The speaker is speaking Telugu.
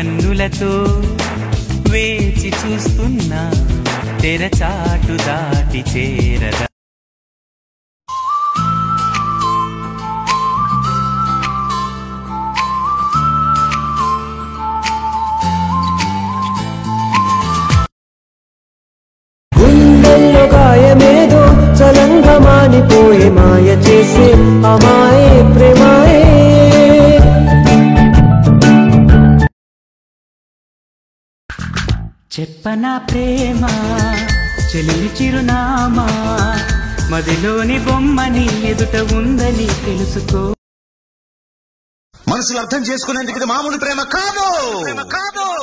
కన్నులతో వేచి చూస్తున్నా తెరచాటు దాటి చేరదా గుండెల్లో గాయమేదో చలంగా మానిపోయే మాయ చేసే అమాయే ప్రేమాయే చెప్పనా ప్రేమ చెలిమి చిరునామా మదిలోని బొమ్మని ఎదుట ఉందని తెలుసుకో మనసులు అర్థం చేసుకునేందుకు ఇది మామూలు ప్రేమ కాదు కాదు